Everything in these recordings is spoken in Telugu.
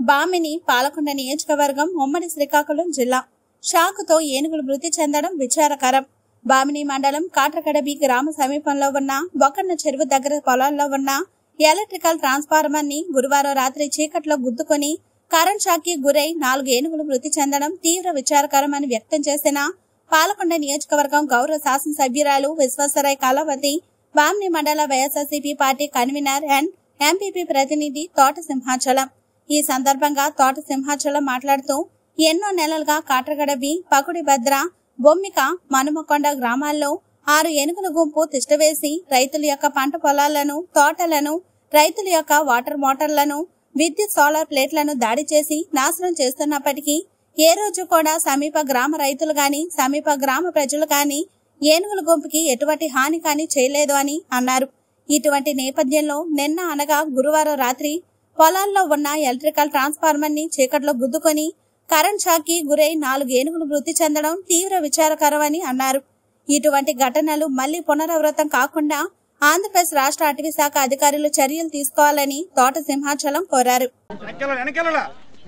బామిని పాలకొండ నియోజకవర్గం ఉమ్మడి శ్రీకాకుళం జిల్లా షాకుతో ఏనుగులు మృతి చెందడం విచారకరం బామిని మండలం కాట్రకడబి గ్రామ సమీపంలో ఉన్న బొక్కన్న చెరువు దగ్గర పొలాల్లో ఉన్న ఎలక్ట్రికల్ ట్రాన్స్ఫార్మర్ ని గురువారం రాత్రి చీకట్లో గుద్దుకొని కరెంట్ షాక్ కి గురై నాలుగు ఏనుగులు మృతి చెందడం తీవ్ర విచారకరమని వ్యక్తం చేసిన పాలకొండ నియోజకవర్గం గౌరవ శాసనసభ్యురాలు విశ్వేశ్వరయ్య కళావతి బామ్ని మండల YSRCP party convener and MPP ప్రతినిధి తోట సింహాచలం ఈ సందర్భంగా తోట సింహాచలం మాట్లాడుతూ ఎన్నో నెలలుగా కాట్రగడబి పకుడి భద్ర బొమ్మిక మనుమకొండ గ్రామాల్లో ఆరు ఏనుగుల గుంపు తిష్టవేసి రైతుల యొక్క పంట పొలాలను తోటలను రైతుల యొక్క వాటర్ మోటార్లను విద్యుత్ సోలార్ ప్లేట్లను దాడి చేసి నాశనం చేస్తున్నప్పటికీ ఏ రోజు కూడా సమీప గ్రామ రైతులు గాని సమీప గ్రామ ప్రజలు గాని ఏనుగుల గుంపుకి ఎటువంటి హాని కాని చేయలేదు అని అన్నారు ఇటువంటి నేపథ్యంలో నిన్న అనగా గురువారం రాత్రి పొలాల్లో ఉన్న ఎలక్ట్రికల్ ట్రాన్స్ఫార్మర్ ని చీకట్లో గుద్దుకొని కరెంట్ షాక్ కి గురై నాలుగు ఏనుగులు మృతి చెందడం తీవ్ర విచారకరమని అన్నారు ఇటువంటి ఘటనలు మళ్లీ పునరావృతం కాకుండా ఆంధ్రప్రదేశ్ రాష్ట్ర అటవీ శాఖ అధికారులు చర్యలు తీసుకోవాలని తోట సింహాచలం కోరారు వెనకాల వెనకాల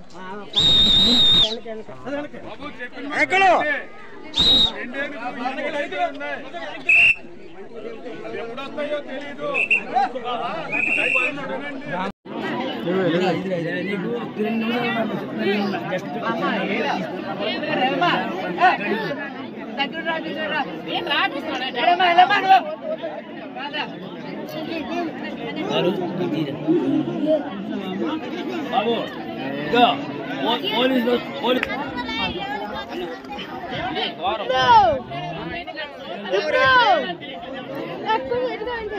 వెనకాల బాబు ఇదో పో- పోలీసులు పోలీసు ఇప్పుడు ఎక్కువ ఎదుగండి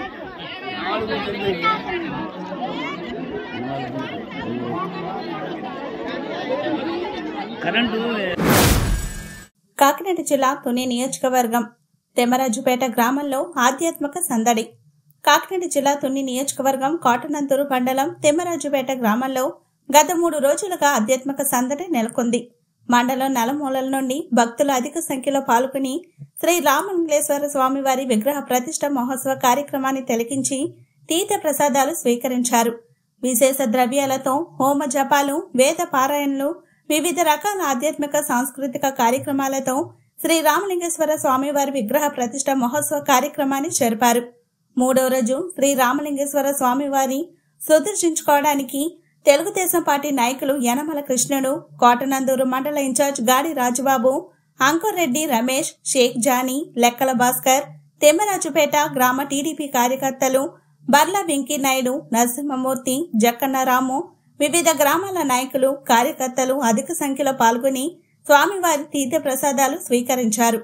కరెంటు కాకినాడ జిల్లా తుని నియోజకవర్గం తెమరాజుపేట గ్రామంలో ఆధ్యాత్మిక సందడి కాకినాడ జిల్లా తుని నియోజకవర్గం కాటనంతూరు మండలం తెమ్మరాజుపేట గ్రామంలో గత మూడు రోజులుగా ఆధ్యాత్మిక సందడి నెలకొంది మండలం నలుమూలల నుండి భక్తులు అధిక సంఖ్యలో పాల్గొని శ్రీ రామలింగేశ్వర స్వామివారి విగ్రహ ప్రతిష్ట మహోత్సవ కార్యక్రమాన్ని తిలకించి తీర్థ ప్రసాదాలు స్వీకరించారు విశేష ద్రవ్యాలతో హోమ జపాలు వేద పారాయణలు వివిధ రకాల ఆధ్యాత్మిక సాంస్కృతిక కార్యక్రమాలతో శ్రీ రామలింగేశ్వర స్వామివారి విగ్రహ ప్రతిష్ట మహోత్సవ కార్యక్రమాన్ని జరిపారు మూడో రోజు శ్రీ రామలింగేశ్వర స్వామివారి సుదర్శించుకోవడానికి తెలుగుదేశం పార్టీ నాయకులు యనమల కృష్ణుడు కోటనందూరు మండల ఇన్ఛార్జ్ గాడి రాజుబాబు అంకుర్ రెడ్డి రమేష్ షేక్ జానీ లెక్కల భాస్కర్ తెమ్మరాజుపేట గ్రామ టీడీపీ కార్యకర్తలు బర్ల వెంకీ నాయుడు నరసింహమూర్తి జక్కన్న రాము వివిధ గ్రామాల నాయకులు కార్యకర్తలు అధిక సంఖ్యలో పాల్గొని స్వామివారి తీర్థ ప్రసాదాలు స్వీకరించారు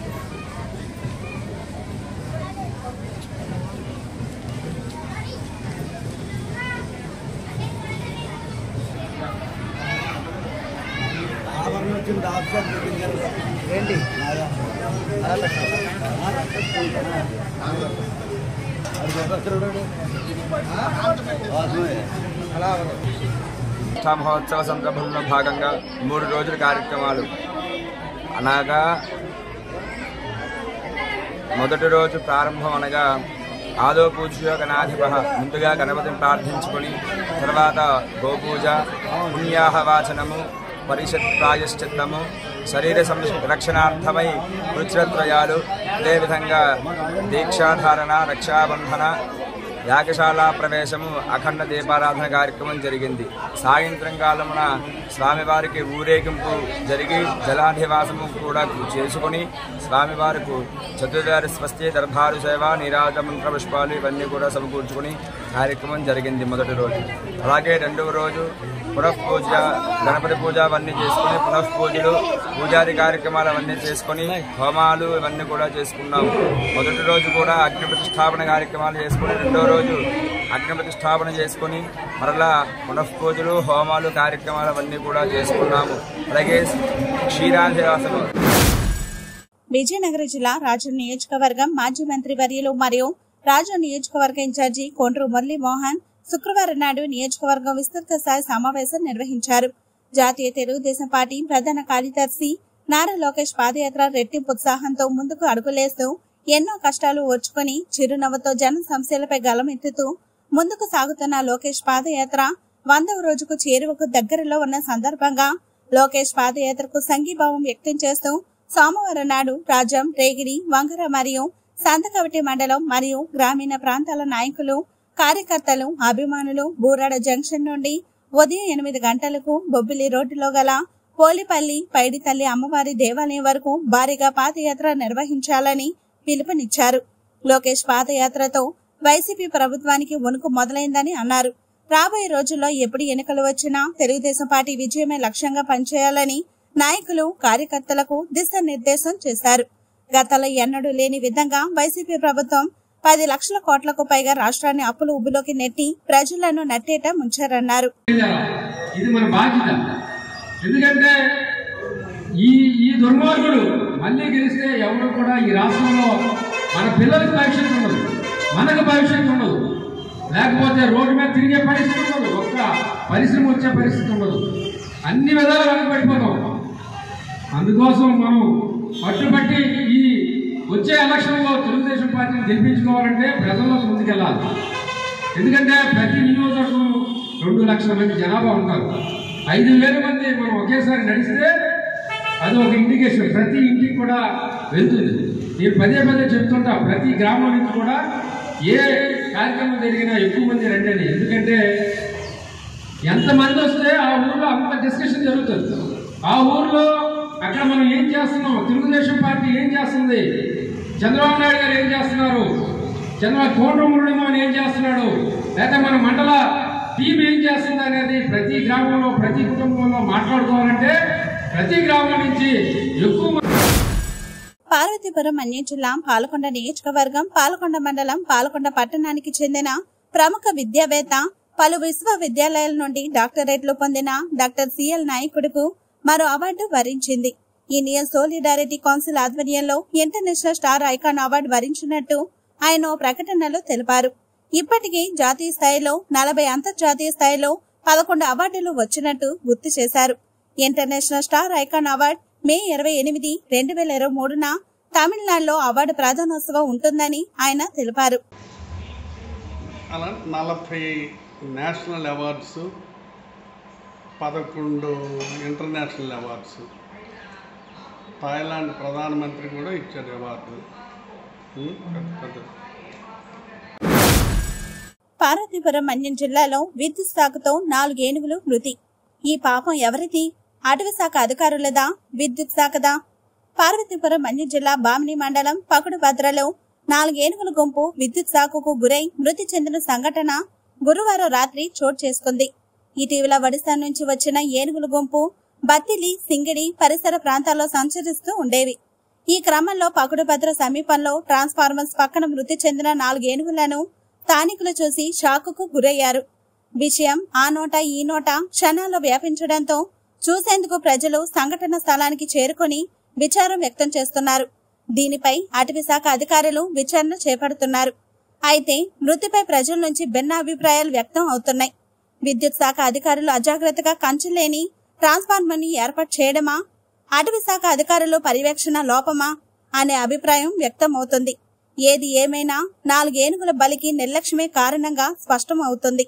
ప్రతిష్టా మహోత్సవ సందర్భంలో భాగంగా మూడు రోజుల కార్యక్రమాలు అనగా మొదటి రోజు ప్రారంభం అనగా ఆదో పూజ్యో గణాధిప ముందుగా గణపతిని ప్రార్థించుకొని తర్వాత గోపూజ పుణ్యాహవాచనము పరిషత్ ప్రాయశ్చిత్తము శరీర సంరక్షణార్థమై వృక్షత్రయాలు అదేవిధంగా దీక్షాధారణ రక్షాబంధన యాగశాల ప్రవేశము అఖండ దీపారాధన కార్యక్రమం జరిగింది సాయంత్రం కాలమున స్వామివారికి ఊరేగింపు జరిగి జలాధివాసము కూడా చేసుకుని స్వామివారికి చతుర్దారి స్వస్తి దర్భారు సేవ నీరాజ మంత్ర పుష్పాలు ఇవన్నీ కూడా సమకూర్చుకుని కార్యక్రమం జరిగింది మొదటి రోజు అలాగే రెండవ రోజు పునఃపూజ గణపతి పూజ అవన్నీ చేసుకుని పునఃపూజలు పూజాది కార్యక్రమాలు అవన్నీ చేసుకుని హోమాలు ఇవన్నీ కూడా చేసుకున్నాము మొదటి రోజు కూడా అగ్ని ప్రతిష్టాపన కార్యక్రమాలు చేసుకుని రెండో రోజు అగ్ని ప్రతిష్టాపన చేసుకుని మరలా పునఃపూజలు హోమాలు కార్యక్రమాలు అవన్నీ కూడా చేసుకున్నాము అలాగే క్షీరాధివాసము విజయనగరం జిల్లా రాజు నియోజకవర్గం మాజీ మంత్రి వర్యులు మరియు రాజు నియోజకవర్గ ఇన్ఛార్జి కోండ్రు మురళీమోహన్ శుక్రవారం నాడు నియోజకవర్గం విస్తృత స్థాయి సమావేశం నిర్వహించారు జాతీయ తెలుగుదేశం పార్టీ ప్రధాన కార్యదర్శి నారా లోకేష్ పాదయాత్ర రెట్టింపు ఉత్సాహంతో ముందుకు అడుగులేస్తూ ఎన్నో కష్టాలు ఓర్చుకొని చిరునవ్వుతో జన సమస్యలపై గలమెత్తుతూ ముందుకు సాగుతున్న లోకేష్ పాదయాత్ర వందవ రోజుకు చేరువకు దగ్గరలో ఉన్న సందర్భంగా లోకేష్ పాదయాత్రకు సంఘీభావం వ్యక్తం చేస్తూ సోమవారం నాడు రాజ్యం రేగిడి వంగర మరియు సంతకవటి మండలం మరియు గ్రామీణ ప్రాంతాల నాయకులు కార్యకర్తలు అభిమానులు బూరాడ జంక్షన్ నుండి ఉదయం ఎనిమిది గంటలకు బొబ్బిలి రోడ్డులో గల పోలిపల్లి పైడితల్లి అమ్మవారి దేవాలయం వరకు భారీగా పాదయాత్ర నిర్వహించాలని పిలుపునిచ్చారు లోకేష్ పాదయాత్రతో వైసీపీ ప్రభుత్వానికి వణుకు మొదలైందని అన్నారు రాబోయే రోజుల్లో ఎప్పుడు ఎన్నికలు వచ్చినా తెలుగుదేశం పార్టీ విజయమే లక్ష్యంగా పనిచేయాలని నాయకులు కార్యకర్తలకు దిశానిర్దేశం చేశారు గతంలో ఎన్నడూ లేని విధంగా వైసీపీ ప్రభుత్వం పది లక్షల కోట్లకు పైగా రాష్ట్రాన్ని అప్పుల ఉబ్బులోకి నెట్టి ప్రజలను నట్టేట ముంచారన్నారు ఇది మన బాధ్యత ఎందుకంటే ఈ ఈ దుర్మార్గుడు మళ్ళీ గెలిస్తే ఎవరు కూడా ఈ రాష్ట్రంలో మన పిల్లలకు భవిష్యత్తు ఉండదు మనకు భవిష్యత్తు ఉండదు లేకపోతే రోడ్డు మీద తిరిగే పరిస్థితి ఉండదు ఒక్క పరిశ్రమ వచ్చే పరిస్థితి ఉండదు అన్ని విధాలు వెనకబడిపోతాం అందుకోసం మనం పట్టుబట్టి ఈ వచ్చే ఎలక్షన్లో తెలుగుదేశం పార్టీని గెలిపించుకోవాలంటే ప్రజల్లోకి ముందుకెళ్ళాలి ఎందుకంటే ప్రతి నియోజకవర్గం రెండు లక్షల మంది జనాభా ఉంటారు ఐదు వేల మంది మనం ఒకేసారి నడిస్తే అది ఒక ఇండికేషన్ ప్రతి ఇంటికి కూడా వెళ్తుంది నేను పదే పదే చెప్తుంటా ప్రతి గ్రామం నుంచి కూడా ఏ కార్యక్రమం జరిగినా ఎక్కువ మంది రండి అని ఎందుకంటే ఎంతమంది వస్తే ఆ ఊర్లో అంత డిస్కషన్ జరుగుతుంది ఆ ఊర్లో అక్కడ మనం ఏం చేస్తున్నాం తెలుగుదేశం పార్టీ ఏం చేస్తుంది చంద్రబాబు నాయుడు గారు ఏం చేస్తున్నారు చంద్రబాబు కోటమురళిమోహన్ ఏం చేస్తున్నాడు లేకపోతే మన మండల టీం ఏం చేస్తుంది అనేది ప్రతి గ్రామంలో ప్రతి కుటుంబంలో మాట్లాడుకోవాలంటే ప్రతి గ్రామం నుంచి ఎక్కువ మంది పార్వతీపురం అన్యం జిల్లా పాలకొండ నియోజకవర్గం పాలకొండ మండలం పాలకొండ పట్టణానికి చెందిన ప్రముఖ విద్యావేత్త పలు విశ్వవిద్యాలయాల నుండి డాక్టరేట్లు పొందిన డాక్టర్ సిఎల్ నాయకుడుకు మరో అవార్డు వరించింది ఇండియన్ సోలిడారిటీ కౌన్సిల్ ఆధ్వర్యంలో ఇంటర్నేషనల్ స్టార్ ఐకాన్ అవార్డు వరించినట్టు ఆయన ఓ ప్రకటనలో తెలిపారు ఇప్పటికీ జాతీయ స్థాయిలో నలభై అంతర్జాతీయ స్థాయిలో పదకొండు అవార్డులు వచ్చినట్టు గుర్తు చేశారు international star icon award May ఇరవై ఎనిమిది రెండు వేల ఇరవై మూడున తమిళనాడులో అవార్డు ప్రధానోత్సవం ఉంటుందని ఆయన తెలిపారు అలా నలభై నేషనల్ అవార్డ్స్ పదకొండు ఇంటర్నేషనల్ అవార్డ్స్ థాయిలాండ్ ప్రధానమంత్రి కూడా ఇచ్చారు అవార్డు ఉం, పెద్ద పెద్ద పార్వతీపురం మన్యం జిల్లాలో విద్యుత్ శాఖతో నాలుగు ఏనుగులు మృతి ఈ పాపం ఎవరిది అటవీ శాఖ అధికారులదా విద్యుత్ శాఖదా పార్వతీపురం మన్యం జిల్లా బామిని మండలం పకుడుభద్రలో నాలుగు ఏనుగుల గుంపు విద్యుత్ శాఖకు గురై మృతి చెందిన సంఘటన గురువారం రాత్రి చోటు చేసుకుంది ఇటీవల ఒడిశా నుంచి వచ్చిన ఏనుగుల గుంపు బత్తిలి సింగిడి పరిసర ప్రాంతాల్లో సంచరిస్తూ ఉండేవి ఈ క్రమంలో పకుడుభద్ర సమీపంలో ట్రాన్స్ఫార్మర్స్ పక్కన మృతి చెందిన నాలుగు ఏనుగులను స్థానికులు చూసి షాకుకు గురయ్యారు విషయం ఆ నోట ఈ నోట క్షణాల్లో వ్యాపించడంతో చూసేందుకు ప్రజలు సంఘటన స్థలానికి చేరుకొని విచారం వ్యక్తం చేస్తున్నారు దీనిపై అటవీ శాఖ అధికారులు విచారణ చేపడుతున్నారు అయితే మృతిపై ప్రజల నుంచి భిన్న అభిప్రాయాలు వ్యక్తం అవుతున్నాయి విద్యుత్ శాఖ అధికారులు అజాగ్రత్తగా కంచులేని ట్రాన్స్ఫార్మర్ ని ఏర్పాటు చేయడమా అటవీ శాఖ అధికారులు పర్యవేక్షణ లోపమా అనే అభిప్రాయం వ్యక్తం అవుతుంది ఏది ఏమైనా నాలుగేనుగుల బలికి నిర్లక్ష్యమే కారణంగా స్పష్టం అవుతుంది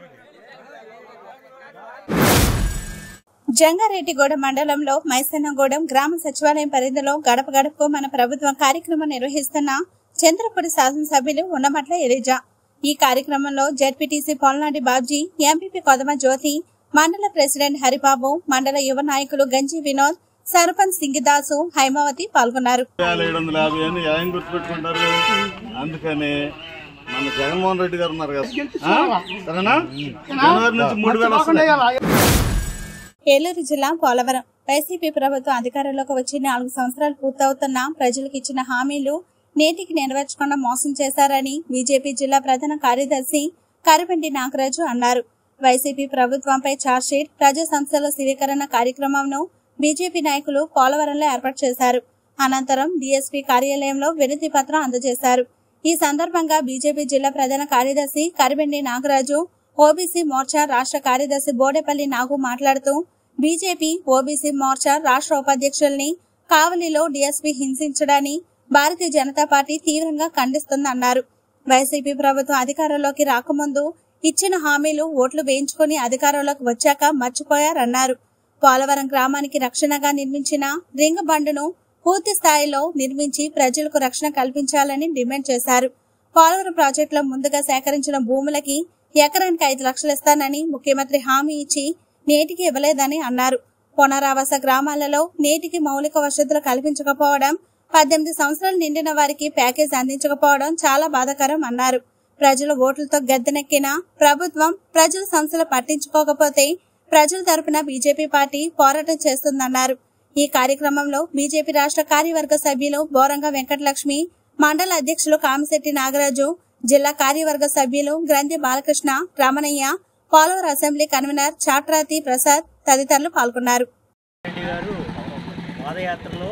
జంగారెడ్డిగూడెం మండలంలో మైసన్నగూడెం గ్రామ సచివాలయం పరిధిలో గడప గడపకు మన ప్రభుత్వం కార్యక్రమం నిర్వహిస్తున్న చంద్రపూడి శాసనసభ్యులు ఉన్నమట్ల ఎలిజా ఈ కార్యక్రమంలో జెడ్పీటీసీ పొల్నాడి బాబ్జీ ఎంపీపీ కొదమ జ్యోతి మండల ప్రెసిడెంట్ హరిబాబు మండల యువ నాయకులు గంజి వినోద్ సర్పంచ్ సింగిదాసు హైమావతి పాల్గొన్నారు వేల ఏడు వందల యాభై అని ఏం గుర్తుపెట్టుకుంటారు అందుకని మన జగన్మోహన్ రెడ్డి గారు ఉన్నారు కదా ఆ? సరేనా జనవరి నుంచి మూడు వేలు వస్తున్నాయి ఏలూరు జిల్లా పోలవరం వైసీపీ ప్రభుత్వం అధికారంలోకి వచ్చి నాలుగు సంవత్సరాలు పూర్తవుతున్నా ప్రజలకు ఇచ్చిన హామీలు నేటికి నెరవేర్చకుండా మోసం చేశారని బీజేపీ జిల్లా ప్రధాన కార్యదర్శి కరిపెంటి నాగరాజు అన్నారు వైసీపీ ప్రభుత్వంపై ఛార్జ్షీట్ ప్రజా సంస్థల స్వీకరణ కార్యక్రమంను బీజేపీ నాయకులు పోలవరంలో ఏర్పాటు చేశారు అనంతరం డీఎస్పీ కార్యాలయంలో వినతి పత్రం అందజేశారు ఈ సందర్భంగా బీజేపీ జిల్లా ప్రధాన కార్యదర్శి కరిబెండి నాగరాజు ఓబీసీ మోర్చా రాష్ట్ర కార్యదర్శి బోడేపల్లి నాగు మాట్లాడుతూ బీజేపీ ఓబీసీ మోర్చా రాష్ట్ర ఉపాధ్యక్షుల్ని కావలిలో డీఎస్పీ హింసించడాన్ని భారతీయ జనతా పార్టీ తీవ్రంగా ఖండిస్తుందన్నారు వైసీపీ ప్రభుత్వం అధికారంలోకి రాకముందు ఇచ్చిన హామీలు ఓట్లు వేయించుకుని అధికారంలోకి వచ్చాక మర్చిపోయారన్నారు పోలవరం గ్రామానికి రక్షణగా నిర్మించిన రింగ్ బండును పూర్తి స్థాయిలో నిర్మించి ప్రజలకు రక్షణ కల్పించాలని డిమాండ్ చేశారు పోలవరం ప్రాజెక్టులో ముందుగా సేకరించిన భూములకి ఎకరానికి ఐదు లక్షలు ఇస్తానని ముఖ్యమంత్రి హామీ ఇచ్చి నేటికి ఇవ్వలేదని అన్నారు పునరావాస గ్రామాలలో నేటికి మౌలిక వసతులు కల్పించకపోవడం పద్దెనిమిది సంవత్సరాలు నిండిన వారికి ప్యాకేజ్ అందించకపోవడం చాలా బాధాకరం అన్నారు ప్రజల ఓట్లతో గద్దెనెక్కిన ప్రభుత్వం ప్రజల సమస్యలు పట్టించుకోకపోతే ప్రజల తరపున బీజేపీ పార్టీ పోరాటం చేస్తుందన్నారు ఈ కార్యక్రమంలో బీజేపీ రాష్ట్ర కార్యవర్గ సభ్యులు బోరంగ వెంకటలక్ష్మి మండల అధ్యక్షులు కామిశెట్టి నాగరాజు జిల్లా కార్యవర్గ సభ్యులు గ్రంథి బాలకృష్ణ రమణయ్య పోలవరం అసెంబ్లీ కన్వీనర్ చాట్రాతి ప్రసాద్ తదితరులు పాల్గొన్నారు రెడ్డి గారు పాదయాత్రలో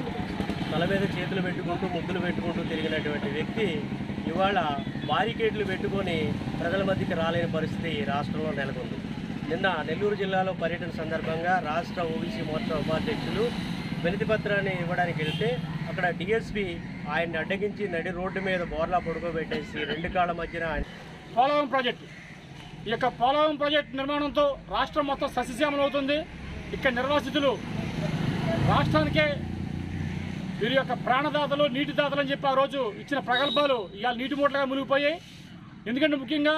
తల మీద చేతులు పెట్టుకుంటూ ముగ్గులు పెట్టుకుంటూ తిరిగినటువంటి వ్యక్తి ఇవాళ బారికేడ్లు పెట్టుకొని ప్రజల మధ్యకి రాలేని పరిస్థితి ఈ రాష్ట్రంలో నెలకొంది నిన్న నెల్లూరు జిల్లాలో పర్యటన సందర్భంగా రాష్ట్ర ఓబీసీ మోర్చా ఉపాధ్యక్షులు వినతి పత్రాన్ని ఇవ్వడానికి వెళ్తే అక్కడ డిఎస్పీ ఆయన్ని అడ్డగించి నడి రోడ్డు మీద బోర్లా పడుకోబెట్టేసి రెండు కాళ్ళ మధ్యన ఆయన పోలవరం ప్రాజెక్టు ఈ యొక్క పోలవరం ప్రాజెక్టు నిర్మాణంతో రాష్ట్రం మొత్తం సస్యశ్యామలం అవుతుంది ఇక్కడ నిర్వాసితులు రాష్ట్రానికే వీరి యొక్క ప్రాణదాతలు నీటి దాతలు అని చెప్పి ఆ రోజు ఇచ్చిన ప్రగల్భాలు ఇవాళ నీటి మూటలుగా మునిగిపోయాయి ఎందుకంటే ముఖ్యంగా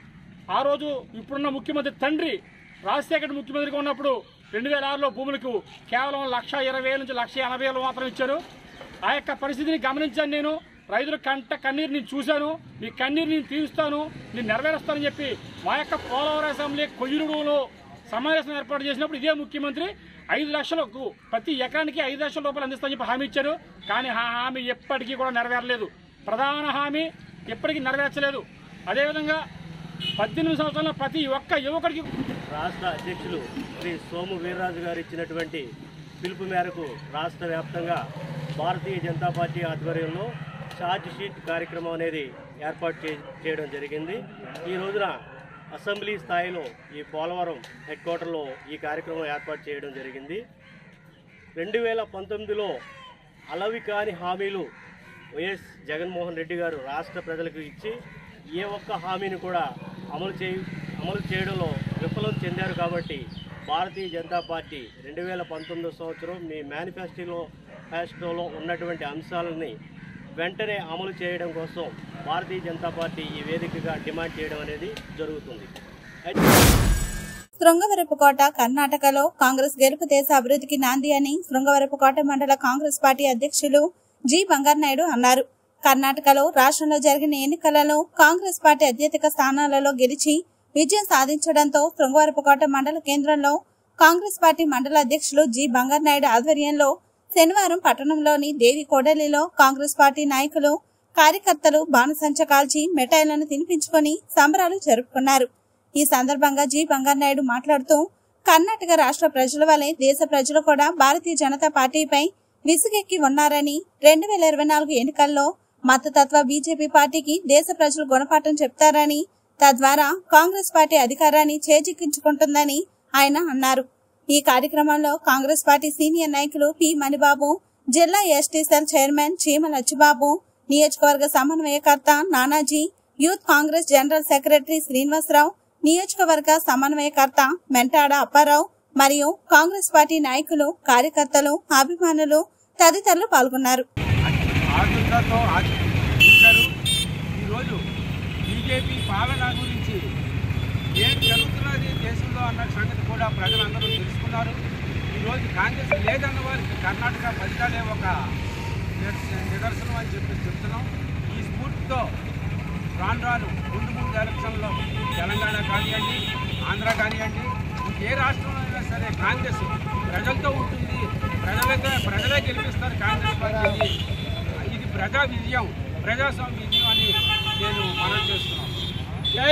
ఆ రోజు ఇప్పుడున్న ముఖ్యమంత్రి తండ్రి రాజశేఖర్ ముఖ్యమంత్రిగా ఉన్నప్పుడు రెండు వేల ఆరులో భూములకు కేవలం లక్ష ఇరవై వేల నుంచి లక్ష ఎనభై వేలు మాత్రం ఇచ్చారు ఆ యొక్క పరిస్థితిని గమనించాను నేను రైతుల కంట కన్నీరు నేను చూశాను మీ కన్నీరు నేను తీరుస్తాను నేను నెరవేరుస్తానని చెప్పి మా యొక్క పోలవరం అసెంబ్లీ కొయ్యూరులో సమావేశం ఏర్పాటు చేసినప్పుడు ఇదే ముఖ్యమంత్రి ఐదు లక్షలకు ప్రతి ఎకరానికి ఐదు లక్షల రూపాయలు అందిస్తామని చెప్పి హామీ ఇచ్చారు కానీ ఆ హామీ ఎప్పటికీ కూడా నెరవేరలేదు ప్రధాన హామీ ఎప్పటికీ నెరవేర్చలేదు అదేవిధంగా పద్దెనిమిది సంవత్సరాల ప్రతి ఒక్క యువకుడికి రాష్ట్ర అధ్యక్షులు శ్రీ సోము వీర్రాజు గారు ఇచ్చినటువంటి పిలుపు మేరకు రాష్ట్ర వ్యాప్తంగా భారతీయ జనతా పార్టీ ఆధ్వర్యంలో ఛార్జ్ షీట్ కార్యక్రమం అనేది ఏర్పాటు చే చేయడం జరిగింది ఈ రోజున అసెంబ్లీ స్థాయిలో ఈ పోలవరం హెడ్ క్వార్టర్లో ఈ కార్యక్రమం ఏర్పాటు చేయడం జరిగింది రెండు వేల పంతొమ్మిదిలో అలవి కాని హామీలు వైఎస్ జగన్మోహన్ రెడ్డి గారు రాష్ట్ర ప్రజలకు ఇచ్చి ఏ ఒక్క హామీని కూడా అమలు చేయ అమలు చేయడంలో విఫలం చెందారు కాబట్టి భారతీయ జనతా పార్టీ రెండు వేల పంతొమ్మిదో సంవత్సరం మీ మేనిఫెస్టోలో మేనిఫెస్టోలో ఉన్నటువంటి అంశాలని వెంటనే అమలు చేయడం కోసం భారతీయ జనతా పార్టీ ఈ వేదికగా డిమాండ్ చేయడం అనేది జరుగుతుంది అయితే శృంగవరపుకోట కర్ణాటకలో కాంగ్రెస్ గెలుపు దేశ అభివృద్ధికి నాంది అని శృంగవరపుకోట మండల కాంగ్రెస్ పార్టీ అధ్యక్షులు జి బంగారనాయుడు అన్నారు కర్ణాటకలో రాష్ట్రంలో జరిగిన ఎన్నికలలో కాంగ్రెస్ పార్టీ అత్యధిక స్థానాలలో గెలిచి విజయం సాధించడంతో శృంగవరపుకోట మండల కేంద్రంలో కాంగ్రెస్ పార్టీ మండల అధ్యక్షులు జి బంగారనాయుడు ఆధ్వర్యంలో శనివారం పట్టణంలోని దేవి కోడలిలో కాంగ్రెస్ పార్టీ నాయకులు కార్యకర్తలు బాణసంచ కాల్చి మిఠాయిలను తినిపించుకొని సంబరాలు జరుపుకున్నారు ఈ సందర్భంగా జి బంగారనాయుడు మాట్లాడుతూ కర్ణాటక రాష్ట్ర ప్రజల వలె దేశ ప్రజలు కూడా భారతీయ జనతా పార్టీపై విసుగెక్కి ఉన్నారని రెండు వేల ఇరవై నాలుగు ఎన్నికల్లో మతతత్వ బీజేపీ పార్టీకి దేశ ప్రజలు గుణపాఠం చెప్తారని తద్వారా కాంగ్రెస్ పార్టీ అధికారాన్ని చేజిక్కించుకుంటుందని ఆయన అన్నారు ఈ కార్యక్రమంలో కాంగ్రెస్ పార్టీ సీనియర్ నాయకులు పి మణిబాబు జిల్లా ST cell chairman Cheema Lachibabu నియోజకవర్గ సమన్వయకర్త Nanaji youth Congress general secretary Srinivasarao నియోజకవర్గ సమన్వయకర్త మెంటాడ అప్పారావు మరియు కాంగ్రెస్ పార్టీ నాయకులు కార్యకర్తలు అభిమానులు తదితరులు పాల్గొన్నారు ఆతృతతో చూశారు ఈరోజు బీజేపీ పాలన గురించి ఏం జరుగుతున్నది దేశంలో అన్న సంగతి కూడా ప్రజలందరూ తెలుసుకున్నారు ఈరోజు కాంగ్రెస్ లేదన్న వారికి కర్ణాటక ఫలితాలే ఒక నిదర్శ- నిదర్శనం అని చెప్పి చెప్తున్నాం ఈ స్ఫూర్తితో రాను రాను ముందు ముందు ఎలక్షన్లో తెలంగాణ కానివ్వండి ఆంధ్ర కానివ్వండి ఏ రాష్ట్రంలో అయినా సరే కాంగ్రెస్ ప్రజలతో ఉంటుంది ప్రజలతో ప్రజలే గెలిపిస్తారు కాంగ్రెస్ పార్టీని ఇది ప్రజా విజయం ప్రజాస్వామ్య విజయం అని నేను మనం చేస్తున్నాను జై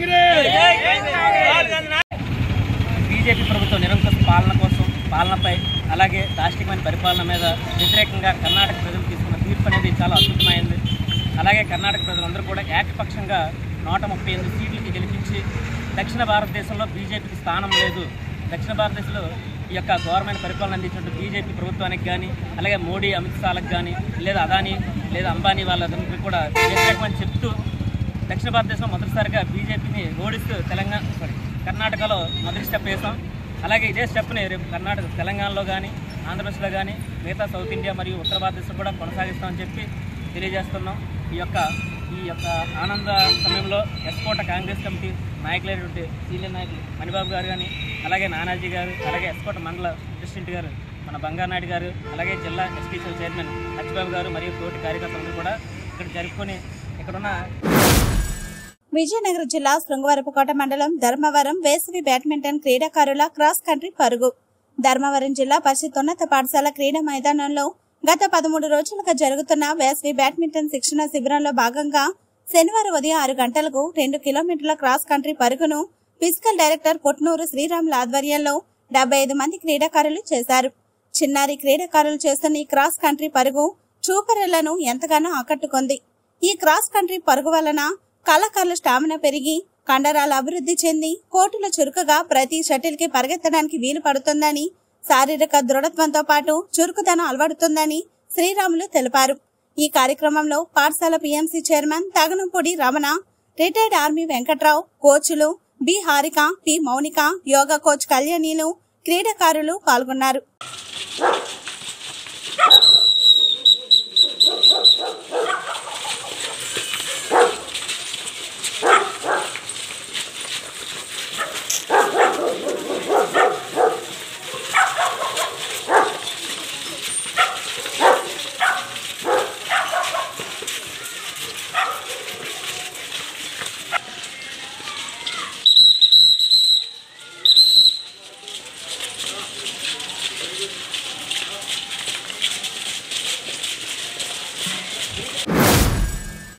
కాంగ్రెస్ బీజేపీ ప్రభుత్వం నిరంకుశ పాలన కోసం పాలనపై అలాగే దాష్టికమైన పరిపాలన మీద వ్యతిరేకంగా కర్ణాటక ప్రజలు తీసుకున్న తీర్పు అనేది చాలా అద్భుతమైంది అలాగే కర్ణాటక ప్రజలందరూ కూడా ఏకపక్షంగా నూట ముప్పై ఎనిమిది సీట్లకి గెలిపించి దక్షిణ భారతదేశంలో బీజేపీకి స్థానం లేదు దక్షిణ భారతదేశంలో ఈ యొక్క ఘోరమైన పరిపాలన అందించినట్టు బీజేపీ ప్రభుత్వానికి కానీ అలాగే మోడీ అమిత్ షాలకు కానీ లేదా అదానీ లేదా అంబానీ వాళ్ళందరికీ కూడా వ్యతిరేకమని చెప్తూ దక్షిణ భారతదేశంలో మొదటిసారిగా బీజేపీని ఓడిస్తూ తెలంగాణ సారీ కర్ణాటకలో మొదటి స్టెప్ వేసాం అలాగే ఇదే స్టెప్ని రేపు కర్ణాటక తెలంగాణలో కానీ ఆంధ్రప్రదేశ్లో కానీ మిగతా సౌత్ ఇండియా మరియు ఉత్తర భారతదేశం కూడా కొనసాగిస్తామని చెప్పి తెలియజేస్తున్నాం ఈ యొక్క ఈ యొక్క ఆనంద సమయంలో ఎస్కోట కాంగ్రెస్ కమిటీ నాయకులైనటువంటి సీనియర్ నాయకులు మణిబాబు గారు కానీ అలాగే నానాజీ గారు అలాగే ఎస్కోట మండల ప్రెసిడెంట్ గారు మన బంగానాయుడు గారు అలాగే జిల్లా ఎస్టీసీఎల్ చైర్మన్ హచ్చిబాబు గారు మరియు తోటి కార్యకర్తలు కూడా ఇక్కడ జరుపుకొని ఇక్కడున్న విజయనగరం జిల్లా శృంగవరపుకోట మండలం ధర్మవరం వేసవి బ్యాడ్మింటన్ క్రీడాకారుల క్రాస్ కంట్రీ పరుగు ధర్మవరం జిల్లా పరిషత్ ఉన్నత పాఠశాల క్రీడా మైదానంలో గత పదమూడు రోజులుగా జరుగుతున్న వేసవి బ్యాడ్మింటన్ శిక్షణ శిబిరంలో భాగంగా శనివారం ఉదయం ఆరు గంటలకు రెండు కిలోమీటర్ల క్రాస్ కంట్రీ పరుగును ఫిజికల్ డైరెక్టర్ పొట్నూరు శ్రీరాముల ఆధ్వర్యంలో డెబ్బై ఐదు మంది క్రీడాకారులు చేశారు చిన్నారి క్రీడాకారులు చేస్తున్న ఈ క్రాస్ కంట్రీ పరుగు చూపరులను ఎంతగానో ఆకట్టుకుంది ఈ క్రాస్ కంట్రీ పరుగు వలన కళాకారుల స్టామినా పెరిగి కండరాలు అభివృద్ధి చెంది కోర్టుల చురుకుగా ప్రతి షటిల్ కి పరిగెత్తడానికి వీలు పడుతుందని శారీరక దృఢత్వంతో పాటు చురుకుదనం అలవడుతుందని శ్రీరాములు తెలిపారు ఈ కార్యక్రమంలో పాఠశాల PMC chairman Thaganampudi Ramana retired army Venkatrao కోచ్లు B Harika P Mounika yoga coach కళ్యాణిలు క్రీడాకారులు పాల్గొన్నారు